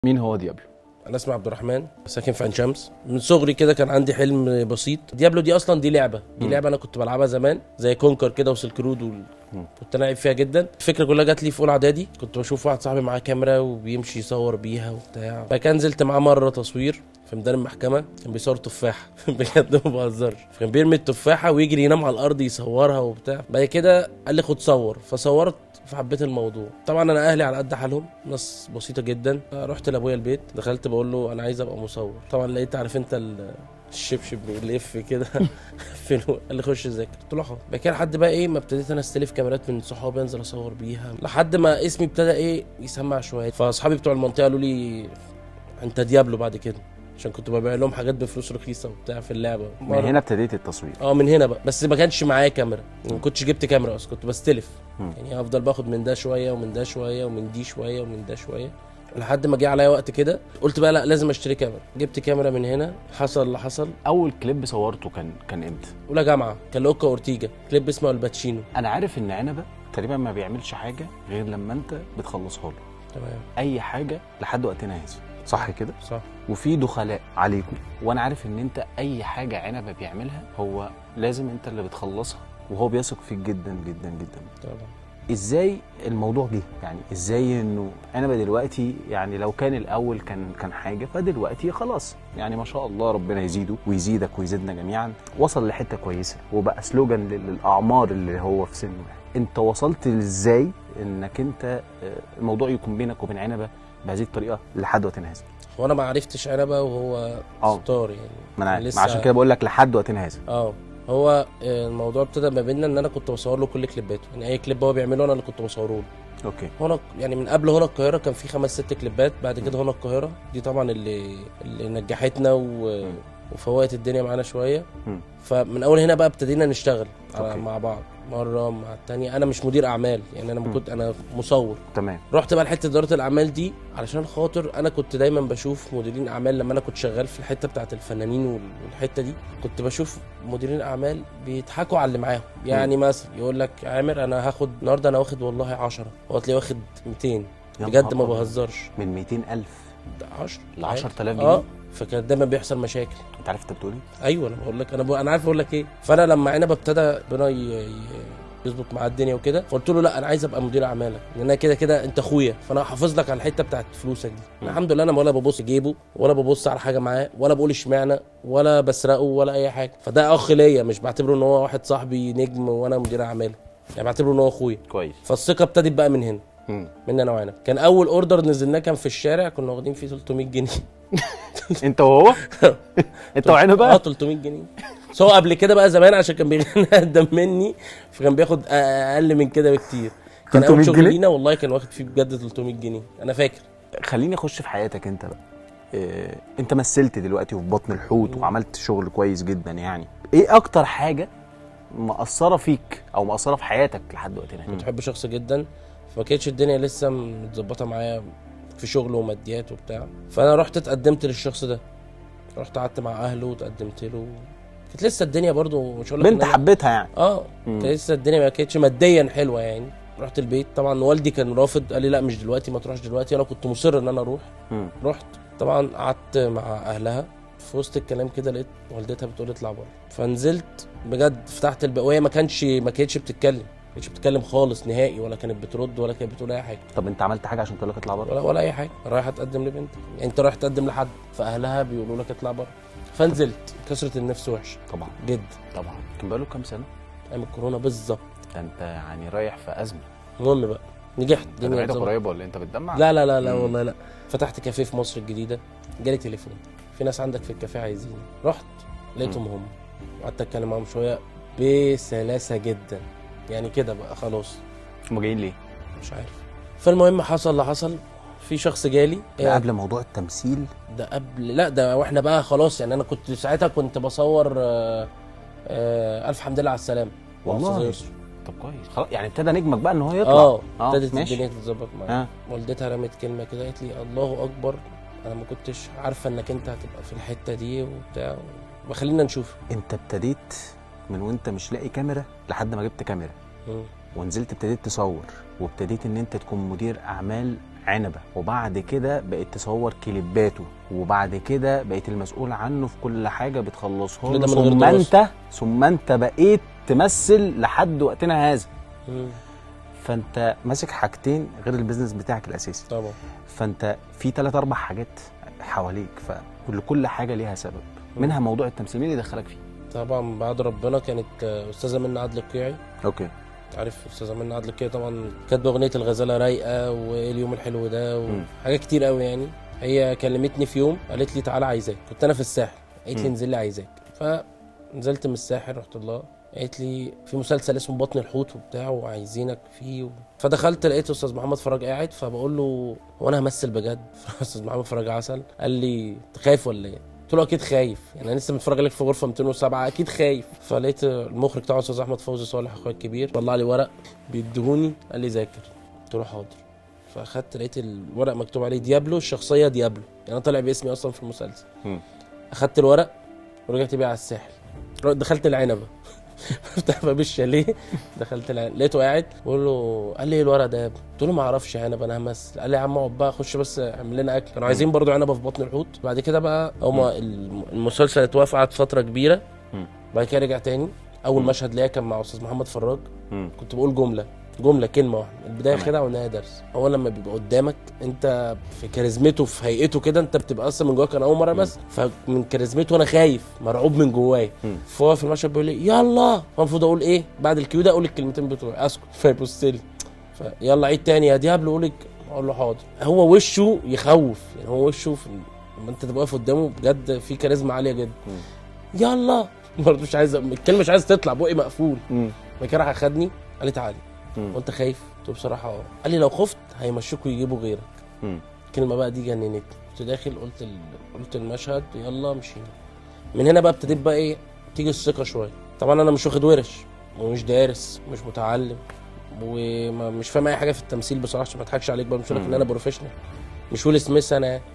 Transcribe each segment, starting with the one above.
مين هو ديابلو انا اسمي عبد الرحمن ساكن في عين شمس من صغري كده كان عندي حلم بسيط ديابلو دي اصلا دي لعبه دي مم. لعبه انا كنت بلعبها زمان زي كونكر كده وسلك رود وال... مم. كنت لعب فيها جدا الفكره كلها جات لي في اولى اعدادي كنت بشوف واحد صاحبي معاه كاميرا وبيمشي يصور بيها وبتاع فكان نزلت معاه مره تصوير في ميدان المحكمه كان بيصور تفاحه بجد ما بهزرش كان بيرمي التفاحه ويجري ينام على الارض يصورها وبتاع بعد كده قال لي خد صور فصورت فحبيت الموضوع طبعا انا اهلي على قد حالهم ناس بسيطه جدا رحت لابويا البيت دخلت بقول له انا عايز ابقى مصور طبعا لقيت عارف انت ال- الشبشب بيلف كده فين هو؟ قال لي خش ذاكر قلت له حاضر بعد كده لحد بقى ايه ما ابتديت انا استلف كاميرات من صحابي انزل اصور بيها لحد ما اسمي ابتدى ايه يسمع شويه فاصحابي بتوع المنطقه قالوا لي انت ديابلو بعد كده عشان كنت ببيع لهم حاجات بفلوس رخيصه وبتاع في اللعبه من هنا ابتديت التصوير اه من هنا بقى بس ما كانش معايا كاميرا ما كنتش جبت كاميرا اصلا كنت بستلف مم. يعني افضل باخد من ده شويه ومن ده شويه ومن دي شويه ومن ده شويه لحد ما جه عليا وقت كده قلت بقى لا لازم اشتري كاميرا جبت كاميرا من هنا حصل اللي حصل اول كليب صورته كان كان امتى اولى جامعه كان لاوكا اورتيجا كليب اسمه الباتشينو انا عارف ان عنبه تقريبا ما بيعملش حاجه غير لما انت بتخلصها له تمام اي حاجه لحد وقتنا هذا صح كده صح وفي دخلاء عليكم وانا عارف ان انت اي حاجه عنبه بيعملها هو لازم انت اللي بتخلصها وهو بيثق فيك جدا جدا جدا طبعا ازاي الموضوع جه يعني ازاي انه عنبه دلوقتي يعني لو كان الاول كان كان حاجه فدلوقتي خلاص يعني ما شاء الله ربنا يزيده ويزيدك ويزيدنا جميعا وصل لحته كويسه وبقى سلوجان لل- للاعمار اللي هو في سنه انت وصلت ازاي انك انت آه، الموضوع يكون بينك وبين عنبه بهذه الطريقه لحد وقتنا هذا وانا ما عرفتش عنبه وهو اه. ستار يعني ما انا عارف لسه- ما عشان كده بقول لك لحد وقتنا هذا اه هو آه، الموضوع ابتدى ما بيننا ان انا كنت بصور له كل كليباته يعني اي كليب هو بيعمله انا اللي كنت بصوره له اوكي هنا يعني من قبل هنا القاهره كان في خمس ست كليبات بعد كده هنا القاهره دي طبعا اللي اللي نجحتنا و... وفوقت الدنيا معانا شويه مم. فمن اول هنا بقى ابتدينا نشتغل على- أوكي. مع بعض مره مع التانية انا مش مدير اعمال يعني انا مم. كنت انا مصور تمام رحت بقى لحته اداره الاعمال دي علشان خاطر انا كنت دايما بشوف مديرين اعمال لما انا كنت شغال في الحته بتاعت الفنانين وال- والحته دي كنت بشوف مديرين اعمال بيضحكوا على اللي معاهم يعني مثلا يقول لك عامر انا هاخد النهارده انا واخد والله 10 هو تلاقيه واخد 200 يا بجد ما نهار أبيض. بهزرش من 200000 ده 10 ل 10000 جنيه اه فكان دايما بيحصل مشاكل انت عارف انت بتقول ايه؟ ايوه انا بقول لك انا ب... انا عارف اقول لك ايه فانا لما عنب ابتدى ربنا ي... ي... يظبط معاه الدنيا وكده قلت له لا انا عايز ابقى مدير اعمالك لان انا كده كده انت اخويا فانا هحافظ لك على الحته بتاعت فلوسك دي مم. الحمد لله انا ولا ببص جيبه ولا ببص على حاجه معاه ولا بقول اشمعنى ولا بسرقه ولا اي حاجه فده اخ ليا مش بعتبره ان هو واحد صاحبي نجم وانا مدير اعماله يعني بعتبره ان هو اخويا كويس فالثقه ابتدت بقى من هنا مم. من انا وعنب كان اول اوردر نزلناه كان في الشارع كنا واخدين فيه 300 جنيه انت وهو انت وعنبه اه بقى 300 جنيه بس هو قبل كده بقى زمان عشان كان بيغني اقدم مني فكان بياخد اقل من كده بكتير كان 300 اول شغل جنيه؟ لينا والله كان واخد فيه بجد 300 جنيه انا فاكر خليني اخش في حياتك انت بقى إيه انت مثلت دلوقتي في بطن الحوت مم. وعملت شغل كويس جدا يعني ايه اكتر حاجه مأثره فيك او مأثره في حياتك لحد وقتنا كنت بحب شخص جدا فما كانتش الدنيا لسه متظبطه معايا في شغل وماديات وبتاع فانا رحت اتقدمت للشخص ده رحت قعدت مع اهله وتقدمت له كانت لسه الدنيا برضو مش هقول لك بنت إن أنا- حبيتها يعني اه مم. كان لسه الدنيا ما كانتش ماديا حلوه يعني رحت البيت طبعا والدي كان رافض قال لي لا مش دلوقتي ما تروحش دلوقتي انا كنت مصر ان انا اروح مم. رحت طبعا قعدت مع اهلها في وسط الكلام كده لقيت والدتها بتقول لي اطلع بره فنزلت بجد فتحت الباب وهي ما كانش ما كانتش بتتكلم ما كانتش بتتكلم خالص نهائي ولا كانت بترد ولا كانت بتقول اي حاجه طب انت عملت حاجه عشان تقول لك اطلع بره ولا ولا اي حاجه رايح اتقدم لبنت يعني انت رايح تقدم لحد فاهلها بيقولوا لك اطلع بره فنزلت كسرة النفس وحشه طبعا جد طبعا كان بقاله كام سنه ايام الكورونا بالظبط ده انت يعني رايح في ازمه المهم بقى نجحت انت الدنيا دمعتك اتظبطت. قريبه ولا انت بتدمع لا لا لا لا مم. والله لا فتحت كافيه في مصر الجديده جالي تليفون في ناس عندك في الكافيه عايزين رحت لقيتهم هم وقعدت اتكلم معاهم شويه بسلاسه جدا يعني كده بقى خلاص هم جايين ليه مش عارف فالمهم حصل اللي حصل في شخص جالي ده قبل موضوع التمثيل ده قبل لا ده واحنا بقى خلاص يعني انا كنت ساعتها كنت بصور آه، آه، الف حمد لله على السلامه والله. وأستاذ يسر. طب كويس خلاص يعني ابتدى نجمك بقى ان هو يطلع اه ابتدت ماشي. الدنيا تتظبط معايا اه والدتها رمت كلمه كده قالت لي الله اكبر انا ما كنتش عارفه انك انت هتبقى في الحته دي وبتاع وخلينا نشوف انت ابتديت من وانت مش لاقي كاميرا لحد ما جبت كاميرا مم. ونزلت ابتديت تصور وابتديت ان انت تكون مدير اعمال عنبه وبعد كده بقيت تصور كليباته وبعد كده بقيت المسؤول عنه في كل حاجه بتخلصها كل له ده من غير ثم دراسة. انت ثم انت بقيت تمثل لحد وقتنا هذا مم. فانت ماسك حاجتين غير البيزنس بتاعك الاساسي طبعا فانت في ثلاث اربع حاجات حواليك فكل حاجه ليها سبب منها موضوع التمثيل مين اللي دخلك فيه طبعا بعد ربنا كانت آه، استاذه منى عدل القيعي اوكي عارف استاذه منى عدل القيعي طبعا كانت باغنيه الغزاله رايقه وايه اليوم الحلو ده مم. وحاجات كتير قوي يعني هي كلمتني في يوم قالت لي تعالى عايزاك كنت انا في الساحل قالت لي مم. انزل لي عايزاك فنزلت من الساحل رحت لها قالت لي في مسلسل اسمه بطن الحوت وبتاع وعايزينك فيه و... فدخلت لقيت استاذ محمد فراج قاعد فبقول له هو انا همثل بجد فاستاذ محمد فراج عسل قال لي انت خايف ولا ايه قلت له اكيد خايف يعني انا لسه متفرج عليك في غرفه 207 اكيد خايف فلقيت المخرج بتاعه استاذ احمد فوزي صالح اخويا الكبير طلع لي ورق بيديهوني قال لي ذاكر قلت له حاضر فاخدت لقيت الورق مكتوب عليه ديابلو الشخصيه ديابلو يعني انا طالع باسمي اصلا في المسلسل مم. اخدت الورق ورجعت بيه على الساحل رحت دخلت العنبه فتح باب الشاليه دخلت العنبه لقيته قاعد بقول له قال لي ايه الورق ده يا ابني؟ قلت له ما اعرفش عنب انا همثل قال لي يا عم اقعد بقى خش بس اعمل لنا اكل كانوا عايزين برضو عنبه في بطن الحوت بعد كده بقى هما الم- المسلسل اتوقف قعد فتره كبيره مم. بعد كده رجع تاني اول مم. مشهد ليا كان مع استاذ محمد فراج مم. كنت بقول جمله جمله كلمه واحده البدايه تمام. خدعه والنهايه درس هو لما بيبقى قدامك انت في كاريزمته في هيئته كده انت بتبقى اصلا من جواك انا اول مره بس فمن كاريزمته انا خايف مرعوب من جوايا مم. فهو في المشهد بيقول لي يلا هو المفروض اقول ايه بعد الكيو ده اقول الكلمتين بتوعي اسكت فيبص لي فيلا عيد تاني يا ديابلو اقول لك اقول له حاضر هو وشه يخوف يعني هو وشه في لما انت تبقى واقف قدامه بجد في كاريزما عاليه جدا مم. يلا برضه مش عايز الكلمه مش عايز تطلع بقي مقفول مم. بعد كده راح اخدني قال لي تعالى مم. وانت خايف قلت له بصراحه اه قال لي لو خفت هيمشوك ويجيبوا غيرك مم. الكلمه بقى دي جننتني كنت داخل قلت ال... قلت المشهد يلا مشينا من هنا بقى ابتديت بقى ايه تيجي الثقه شويه طبعا انا مش واخد ورش ومش دارس مش متعلم ومش فاهم اي حاجه في التمثيل بصراحه عشان ما اضحكش عليك بقى مش هقول لك ان انا بروفيشنال مش ويل سميث انا يعني.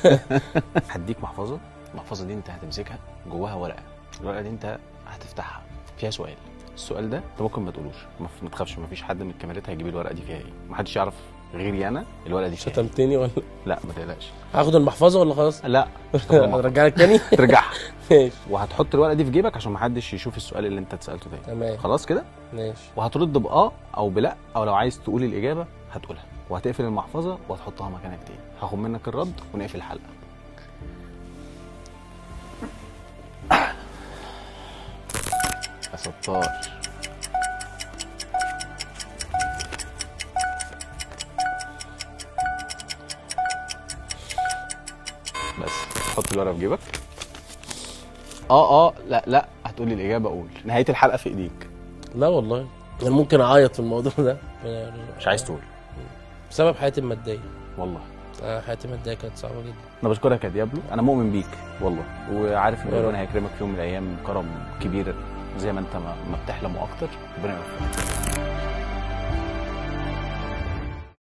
هديك محفظه المحفظه دي انت هتمسكها جواها ورقه الورقه دي انت هتفتحها فيها سؤال السؤال ده انت ممكن ما تقولوش ما ما تخافش ما فيش حد من الكاميرات هيجيب الورقه دي فيها ايه ما حدش يعرف غيري انا الورقه دي فيها إيه. شتمتني ولا لا ما تقلقش هاخد المحفظه ولا خلاص لا مش هتاخد المحفظة. ارجع لك تاني ترجعها ماشي وهتحط الورقه دي في جيبك عشان ما حدش يشوف السؤال اللي انت اتسالته تاني تمام خلاص كده ماشي وهترد باه او بلا او لو عايز تقول الاجابه هتقولها وهتقفل المحفظه وهتحطها مكانك تاني هاخد منك الرد ونقفل الحلقه يا ستار بس حط الورقه في جيبك اه اه لا لا هتقولي الاجابه قول نهايه الحلقه في ايديك لا والله انا ممكن اعيط في الموضوع ده مش عايز تقول بسبب حياتي الماديه والله أنا حياتي الماديه كانت صعبه جدا انا بشكرك يا ديابلو انا مؤمن بيك والله وعارف ان يا رب. ربنا هيكرمك في يوم من الايام كرم كبير زي ما انت ما ما بتحلم واكتر ربنا يوفقك